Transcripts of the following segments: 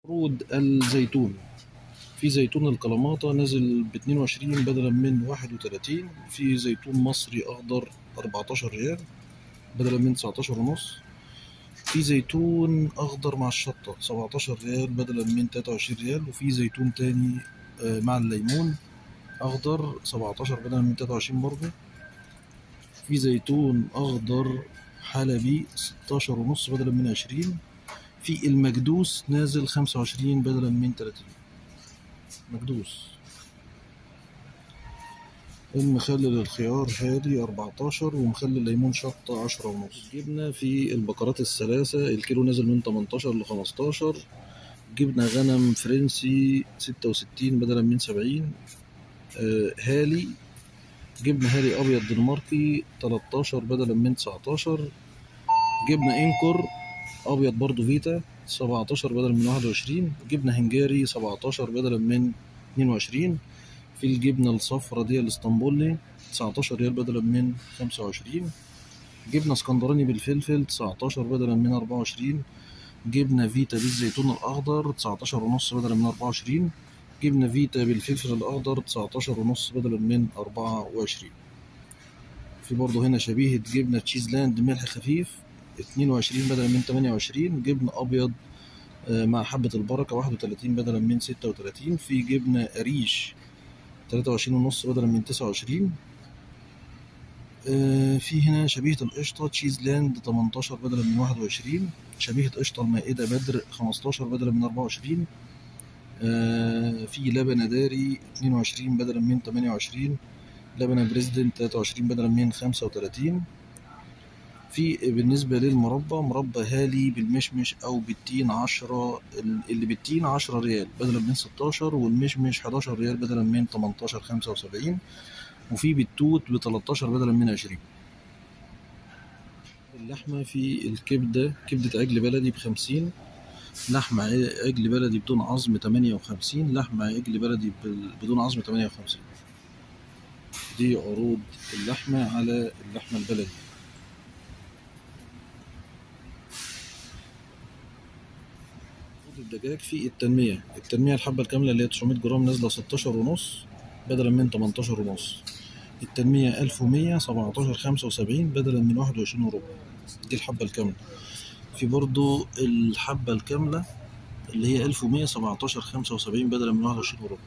عروض الزيتون في زيتون الكلاماتا نازل ب 22 بدلا من 31 في زيتون مصري اخضر 14 ريال بدلا من 19 ونص في زيتون اخضر مع الشطة 17 ريال بدلا من 23 ريال وفي زيتون تاني آه، مع الليمون اخضر 17 بدلا من 23 برضه في زيتون اخضر حلبي 16 ونص بدلا من 20 في المكدوس نازل 25 بدلا من 30 مكدوس المخلل الخيار هادي 14 ومخلل ليمون شطة 10 ونص جبنة في البقرات الثلاثة الكيلو نازل من 18 ل 15 جبنة غنم فرنسي 66 بدلا من 70 آه هالي جبنة هالي أبيض دنماركي 13 بدلا من 19 جبنة إنكور أبيض برضو فيتا 17 بدلا من 21 جبنة هنجاري 17 بدلا من 22 في الجبنة الصفرا دي الاسطنبولي 19 ريال بدلا من 25 جبنة اسكندراني بالفلفل 19 بدلا من 24 جبنة فيتا بالزيتون الأخضر 19 ونص بدلا من 24 جبنة فيتا بالفلفل الأخضر 19 ونص بدلا من 24 في برضه هنا شبيهة جبنة تشيزلاند ملح خفيف 22 بدلا من 28 جبنة أبيض آه، مع حبة البركة 31 بدلا من 36 في جبنة قريش 23 ونص بدلا من 29 آه، في هنا شبيهة القشطة تشيز لاند 18 بدلا من 21 شبيهة قشطة المائدة بدر 15 بدلا من 24 آه، في لبنة داري 22 بدلا من 28 لبنة بريزيدنت 23 بدلا من 35 في بالنسبة للمربى مربى هالي بالمشمش أو بالتين عشرة اللي بالتين عشرة ريال بدلا من ستاشر والمشمش حداشر ريال بدلا من تمنتاشر خمسة وسبعين وفي بالتوت بتلاتاشر بدلا من عشرين اللحمة في الكبدة كبدة عجل بلدي بخمسين لحمة عجل بلدي بدون عظم تمانية وخمسين لحمة عجل بلدي بدون عظم تمانية وخمسين دي عروض اللحمة على اللحمة البلدي الدجاج في التنمية التنمية الحبة الكاملة اللي هي 900 جرام نازلة 16 ونص بدلا من 18 ونص التنمية 1100 17 75 بدلا من 21 وربع دي الحبة الكاملة في برضو الحبة الكاملة اللي هي 1100 17 75 بدلا من 21 وربع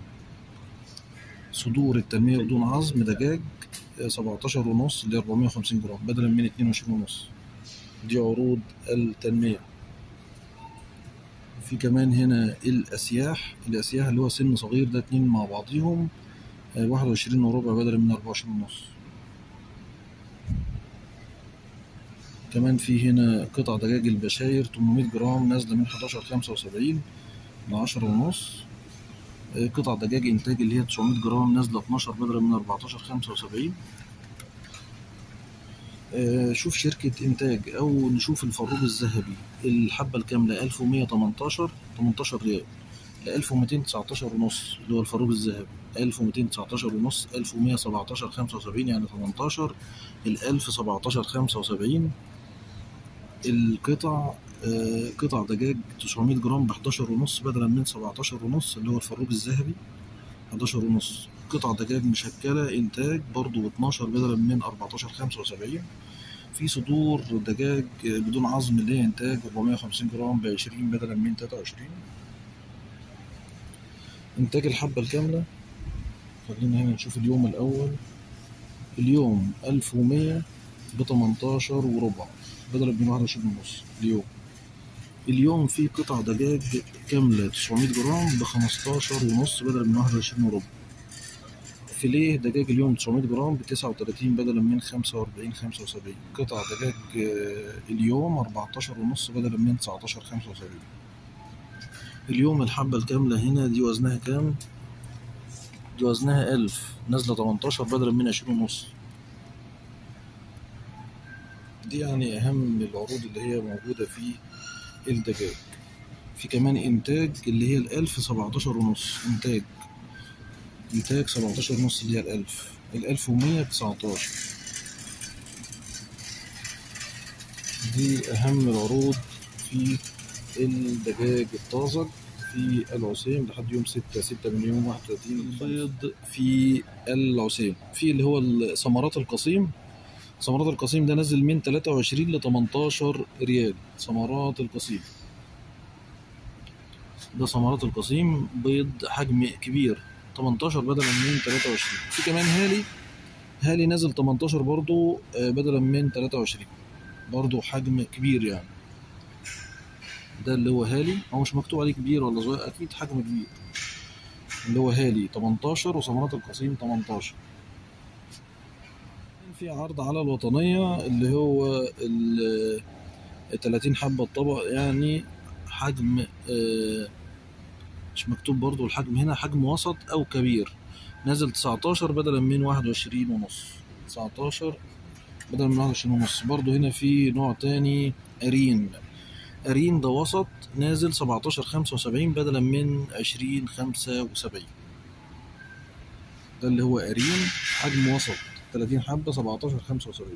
صدور التنمية بدون عظم دجاج 17 ونص اللي 450 جرام بدلا من 22 ونص دي عروض التنمية في كمان هنا الأسياح الأسياح اللي هو سن صغير ده اتنين مع بعضيهم واحد وعشرين وربع بدلا من أربعة وعشرين ونص كمان في هنا قطع دجاج البشاير 800 جرام نازلة من 11 خمسة وسبعين لعشرة ونص قطع دجاج إنتاج اللي هي 900 جرام نازلة 12 بدلا من 14 خمسة وسبعين شوف شركة إنتاج أو نشوف الفروج الذهبي الحبة الكاملة 1118 18 ريال ل 1219 ونص اللي هو الفروج الذهبي 1219 ونص 1117 75 يعني 18 ال 1017 75 القطع آه قطع دجاج 900 جرام ب 11 ونص بدلا من 17 ونص اللي هو الفروج الذهبي 11 ونص قطع دجاج مشكلة إنتاج برضو ب 12 بدلا من 14 75 في صدور دجاج بدون عظم اللي هي إنتاج 450 جرام ب 20 بدلا من 23 إنتاج الحبة الكاملة خلينا هنا نشوف اليوم الأول اليوم 1100 ب 18 وربع بدلا من 21 ونص اليوم اليوم في قطع دجاج كاملة 900 جرام ب 15 ونص بدلا من 21 وربع فيليه دجاج اليوم 900 جرام ب 39 بدلا من 45 75 قطع دجاج اليوم 14 ونص بدلا من 19 75 اليوم الحبة الكاملة هنا دي وزنها كام؟ دي وزنها 1000 نازلة 18 بدلا من 20 ونص دي يعني أهم العروض اللي هي موجودة في الدجاج في كمان إنتاج اللي هي الألف 17 ونص إنتاج إنتاج 17 ونص اللي هي الألف الألف ومية تسعتاشر دي أهم العروض في الدجاج الطازج في العسيم لحد يوم 6 6 من يوم 31 البيض في العسيم في اللي هو ثمرات القصيم ثمرات القصيم ده نزل من 23 ل 18 ريال ثمرات القصيم ده ثمرات القصيم بيض حجم كبير 18 بدلا من 23 في كمان هالي هالي نزل 18 برضو آه، بدلا من 23 برضو حجم كبير يعني ده اللي هو هالي هو مش مكتوب عليه كبير ولا صغير اكيد حجم كبير اللي هو هالي 18 وثمرات القصيم 18 في عرض على الوطنية اللي هو ال 30 حبة الطبق يعني حجم آه، مش مكتوب برضو الحجم هنا حجم وسط أو كبير نازل 19 بدلا من 21 ونص 19 بدلا من 21 ونص برضو هنا في نوع تاني أرين أرين ده وسط نازل 17 75 بدلا من 20 75 ده اللي هو أرين حجم وسط 30 حبة 17 75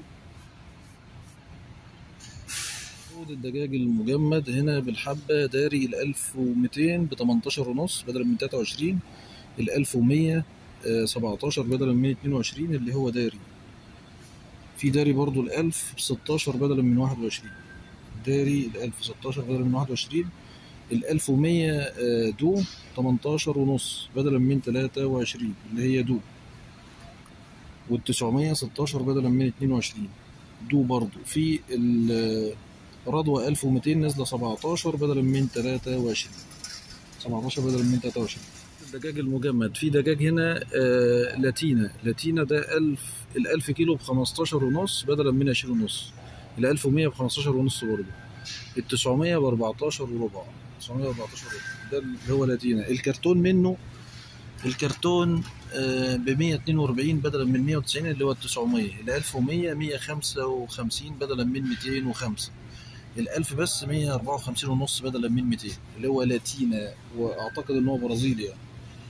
عود الدجاج المجمد هنا بالحبة داري ال 1200 ب 18 ونص بدلا من 23 ال 1100 آه، 17 بدلا من 22 اللي هو داري في داري برضو ال 1000 ب 16 بدلا من 21 داري ال 1000 16 بدلا من 21 ال 1100 آه، دو 18 ونص بدلا من 23 اللي هي دو وال 900 16 بدلا من 22 دو برضو في ال رضوى 1200 نازله 17 بدلا من 23 17 بدلا من 23 الدجاج المجمد في دجاج هنا آه لاتينا لاتينا ده 1000 ال 1000 كيلو ب 15 ونص بدلا من 20 ونص ال 1100 ب 15 ونص برضه ال 900 ب 14 وربع 914 وربع ده اللي هو لاتينا الكرتون منه الكرتون ب 142 بدلا من 190 اللي هو ال 900 ال 1100 155 بدلا من 205 ال 1000 بس 154 ونص بدلا من 200 اللي هو لاتينا واعتقد ان هو برازيلي يعني.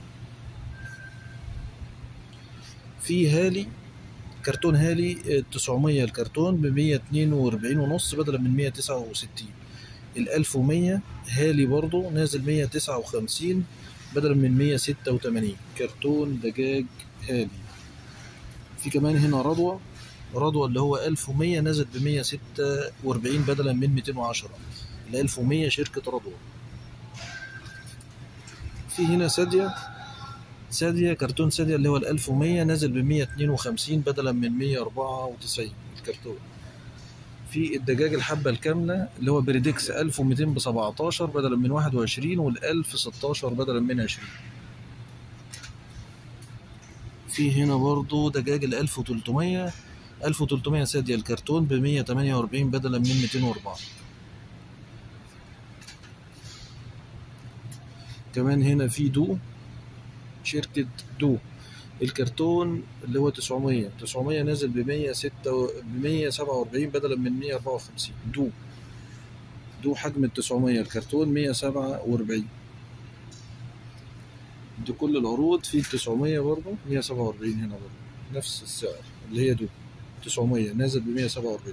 في هالي كرتون هالي ال 900 الكرتون ب 142 ونص بدلا من 169 ال 1100 هالي برضو نازل 159 بدلا من 186 كرتون دجاج هالي في كمان هنا رضوى رضوى اللي هو 1100 نزل ب 146 بدلا من 210 ال 1100 شركة رضوى في هنا سادية سادية كرتون سادية اللي هو ال 1100 نزل ب 152 بدلا من 194 الكرتون في الدجاج الحبة الكاملة اللي هو بريدكس 1200 ب 17 بدلا من 21 وال 1000 16 بدلا من 20 في هنا برضو دجاج ال 1300 1300 سادية الكرتون ب 148 بدلا من 204 كمان هنا في دو شركة دو الكرتون اللي هو 900 900 نازل ب 106 ب 147 بدلا من 154 دو دو حجم ال 900 الكرتون 147 دي كل العروض في ال 900 برضه 147 هنا برضه نفس السعر اللي هي دو 900 نازل ب 147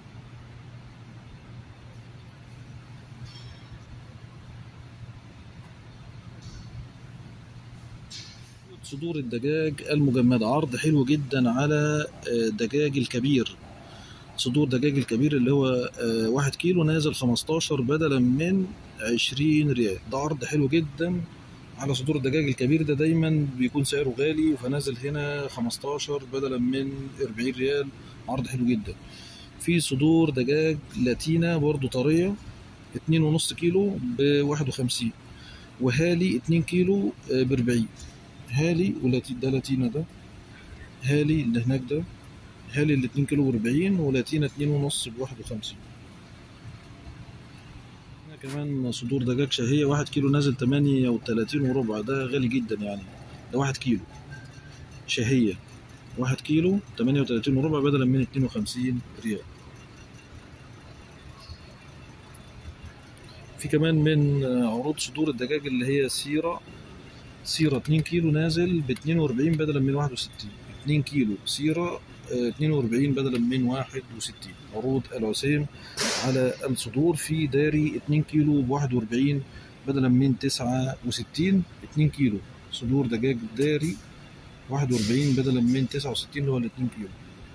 صدور الدجاج المجمدة عرض حلو جدا على دجاج الكبير صدور دجاج الكبير اللي هو واحد كيلو نازل 15 بدلا من 20 ريال ده عرض حلو جدا على صدور الدجاج الكبير ده دايما بيكون سعره غالي فنازل هنا 15 بدلا من 40 ريال عرض حلو جدا في صدور دجاج لاتينا برضو طرية اتنين ونص كيلو بواحد وخمسين وهالي اتنين كيلو بأربعين هالي ولاتين ده لاتينا ده هالي اللي هناك ده هالي الاتنين كيلو بأربعين ولاتينا اتنين ونص بواحد وخمسين هنا كمان صدور دجاج شهية واحد كيلو نازل تمانية وتلاتين وربع ده غالي جدا يعني ده واحد كيلو شهية واحد كيلو تمانية وتلاتين وربع بدلا من اتنين وخمسين ريال في كمان من عروض صدور الدجاج اللي هي سيرة سيرة اتنين كيلو نازل باتنين وأربعين بدلا من واحد وستين 2 كيلو سيرة آه، 42 بدلا من 61 عروض العسيم على الصدور في داري 2 كيلو ب 41 بدلا من 69 2 كيلو صدور دجاج داري 41 بدلا من 69 اللي هو ال 2 كيلو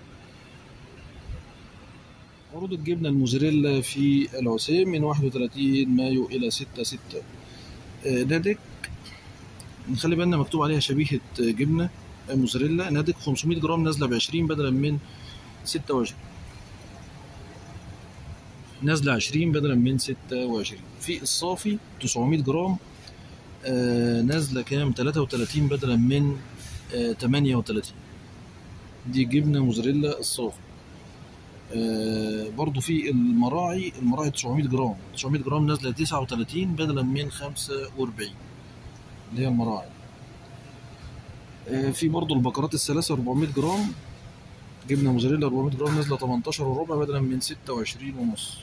عروض الجبنة الموزاريلا في العسيم من 31 مايو إلى 6 6 آه، نادك نخلي بالنا مكتوب عليها شبيهة جبنة موزاريلا نادك 500 جرام نازلة ب 20 بدلا من 26 نازلة 20 بدلا من 26 في الصافي 900 جرام آه نازلة كام 33 بدلا من آه 38 دي جبنة موزاريلا الصافي آه برضو في المراعي المراعي 900 جرام 900 جرام نازلة 39 بدلا من 45 اللي هي المراعي آه في برضو البقرات الثلاثة 400 جرام جبنة موزاريلا 400 جرام نازلة 18 وربع بدلا من 26 ونص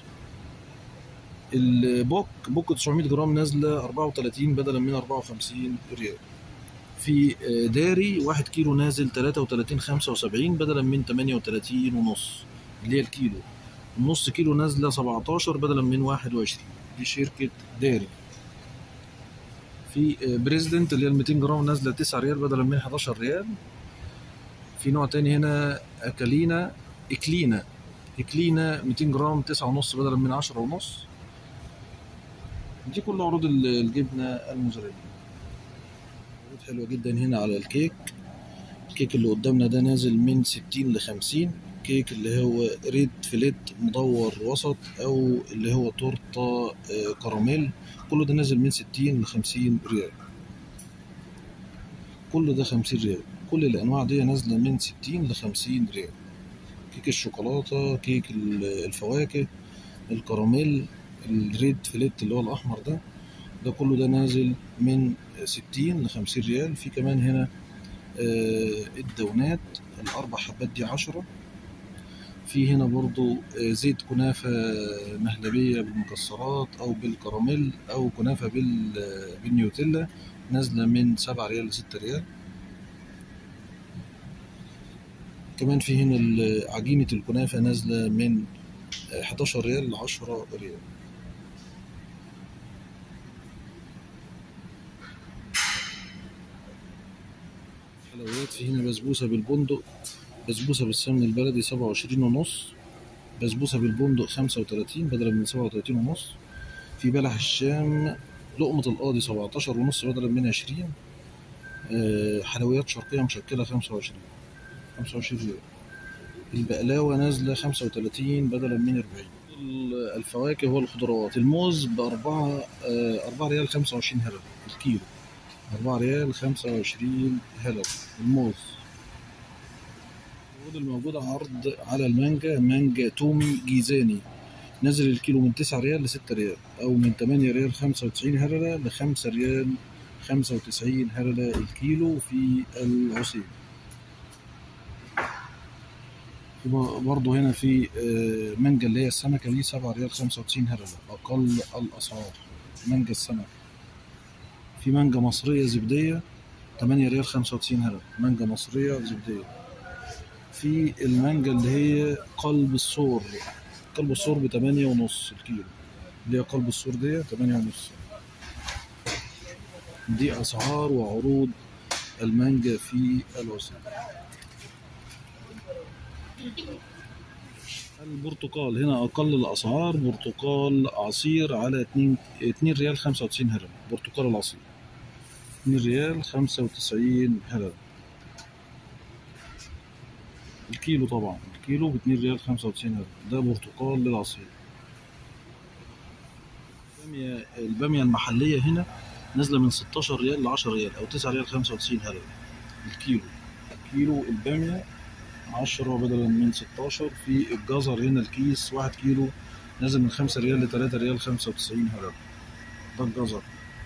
البوك بوك 900 جرام نازلة 34 بدلا من 54 ريال في آه، داري 1 كيلو نازل 33 75 بدلا من 38 ونص اللي هي الكيلو النص كيلو نازلة 17 بدلا من 21 دي شركة داري في آه، بريزيدنت اللي هي ال 200 جرام نازلة 9 ريال بدلا من 11 ريال في نوع تاني هنا أكالينا إكلينا إكلينا 200 جرام 9 ونص بدلا من 10 ونص دي كل عروض ال- الجبنة الموزاريلا عروض حلوة جدا هنا على الكيك الكيك اللي قدامنا ده نازل من 60 ل 50 كيك اللي هو ريد فيليت مدور وسط او اللي هو تورته آه، كراميل كله ده نازل من 60 ل 50 ريال كل ده 50 ريال كل الانواع دي نازله من 60 ل 50 ريال كيك الشوكولاته كيك ال- الفواكه الكراميل الريد فيليت اللي هو الاحمر ده ده كله ده نازل من 60 ل 50 ريال في كمان هنا آه، الدونات الاربع حبات دي 10 في هنا برضو آه، زيت كنافة مهلبية بالمكسرات أو بالكراميل أو كنافة بال آه، بالنيوتيلا نازلة من سبعة ريال لستة ريال كمان في هنا ال- عجينة الكنافة نازلة من آه، 11 ريال لعشرة ريال حلويات في هنا بسبوسة بالبندق بسبوسة بالسمن البلدي سبعة وعشرين ونص بسبوسة بالبندق خمسة وتلاتين بدلا من سبعة وتلاتين ونص في بلح الشام لقمة القاضي سبعتاشر ونص بدلا من عشرين آه، حلويات شرقية مشكلة خمسة وعشرين خمسة وعشرين ريال البقلاوة نازلة خمسة وتلاتين بدلا من أربعين الفواكه والخضروات الموز بأربعة آه، أربعة ريال خمسة وعشرين هلل الكيلو أربعة ريال خمسة وعشرين هلل الموز العروض الموجودة عرض على المانجا مانجا تومي جيزاني نزل الكيلو من 9 ريال ل 6 ريال أو من 8 ريال 95 هللة ل 5 ريال 95 هللة الكيلو في العسيل في ب- برضه هنا في آه، مانجا اللي هي السمكة دي 7 ريال 95 هللة أقل الأسعار مانجا السمك في مانجا مصرية زبدية 8 ريال 95 هللة مانجا مصرية زبدية في المانجا اللي هي قلب الثور قلب الثور بتمانية ونص الكيلو اللي هي قلب الثور دي تمانية ونص دي أسعار وعروض المانجا في الوسط البرتقال هنا أقل الأسعار برتقال عصير على اتنين اتنين ريال خمسة وتسعين هلل برتقال العصير اتنين ريال خمسة وتسعين هلل الكيلو طبعا الكيلو ب 2 ريال 95 هلل ده برتقال للعصير البامية البامية المحلية هنا نازلة من 16 ريال ل 10 ريال أو 9 ريال 95 هلل الكيلو كيلو البامية 10 بدلا من 16 في الجزر هنا الكيس 1 كيلو نازل من 5 ريال ل 3 ريال 95 هلل ده الجزر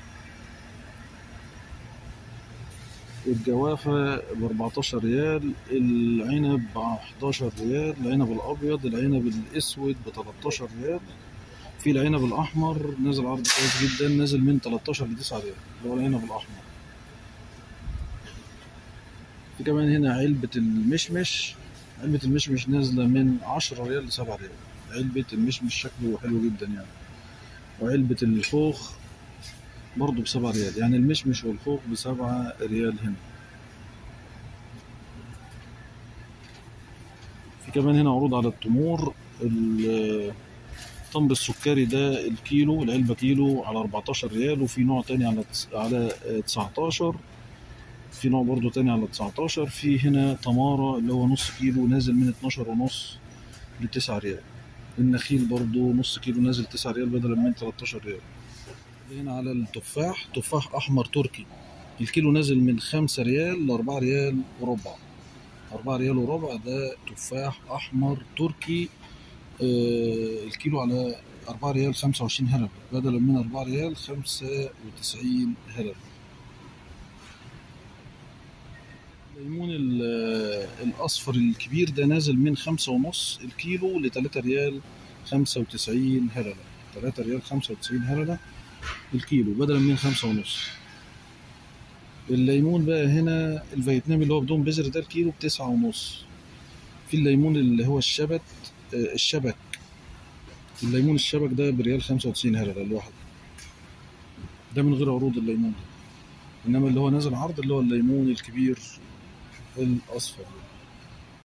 الجوافة ب 14 ريال العنب ب 11 ريال العنب الأبيض العنب الأسود ب 13 ريال في العنب الأحمر نازل عرض كويس جدا نازل من 13 ل 9 ريال اللي هو العنب الأحمر في كمان هنا علبة المشمش علبة المشمش نازلة من عشرة ريال لسبعة ريال علبة المشمش شكله حلو جدا يعني وعلبة الخوخ برضه بسبعة ريال يعني المشمش والخوخ بسبعة ريال هنا في كمان هنا عروض على التمور ال- التمر السكري ده الكيلو العلبة كيلو على 14 ريال وفي نوع تاني على تس- على آه، 19 في نوع برضو تاني على 19 في هنا تمارة اللي هو نص كيلو نازل من 12 ونص ل 9 ريال النخيل برضو نص كيلو نازل 9 ريال بدلا من 13 ريال هنا على التفاح تفاح أحمر تركي الكيلو نازل من 5 ريال ل 4 ريال وربع 4 ريال وربع ده تفاح أحمر تركي آه، الكيلو على 4 ريال 25 هلل بدلا من 4 ريال 95 هلل الليمون ال- الأصفر الكبير ده نازل من خمسة ونص الكيلو لتلاتة ريال خمسة وتسعين هللة تلاتة ريال خمسة وتسعين هللة الكيلو بدلا من خمسة ونص الليمون بقى هنا الفيتنامي اللي هو بدون بذر ده الكيلو بتسعة ونص في الليمون اللي هو الشبت آه، الشبك الليمون الشبك ده بريال خمسة وتسعين هللة الواحد ده من غير عروض الليمون انما اللي هو نازل عرض اللي هو الليمون الكبير الاصفر